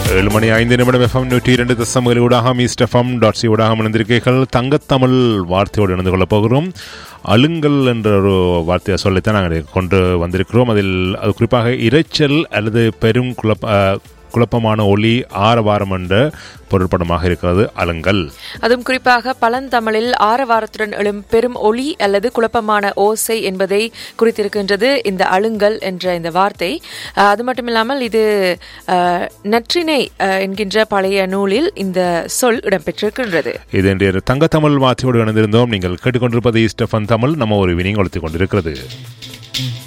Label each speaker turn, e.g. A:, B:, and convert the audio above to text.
A: ஏழு மணி ஐந்து நிமிடம் எஃப்எம் நூற்றி இரண்டு தசம் ஏழு ஊடாக மீஸ்ட் எஃப்எம் டாட் சி ஊடாக இணைந்திருக்கீர்கள் தங்கத்தமிழ் வார்த்தையோடு இணைந்து கொள்ளப் போகிறோம் அழுங்கல் என்ற ஒரு வார்த்தையை சொல்லித்தான் நாங்கள் கொண்டு வந்திருக்கிறோம் அதில் அது குறிப்பாக இரைச்சல் அல்லது பெரும் குழப்ப அஹ், குழப்பமான ஒளி ஆரவாரம் என்ற பொருட்படமாக இருக்கிறது அழுங்கல்
B: அதுவும் குறிப்பாக பழந்தமிழில் ஆரவாரத்துடன் எழும் பெரும் ஒளி அல்லது குழப்பமான ஓசை என்பதை குறித்திருக்கின்றது இந்த அழுங்கல் என்ற இந்த வார்த்தை அஹ், அது மட்டுமில்லாமல் இது அஹ், நற்றிணை அஹ், என்கின்ற பழைய நூலில் இந்த சொல் இடம்பெற்றிருக்கின்றது
A: இது இன்றைய தங்கத்தமிழ் வார்த்தையோடு இணைந்திருந்தோம் நீங்கள் கேட்டுக்கொண்டிருப்பது ஸ்டெஃபன் தமிழ் நம்ம ஒரு வினிங் ஒழித்துக் கொண்டிருக்கிறது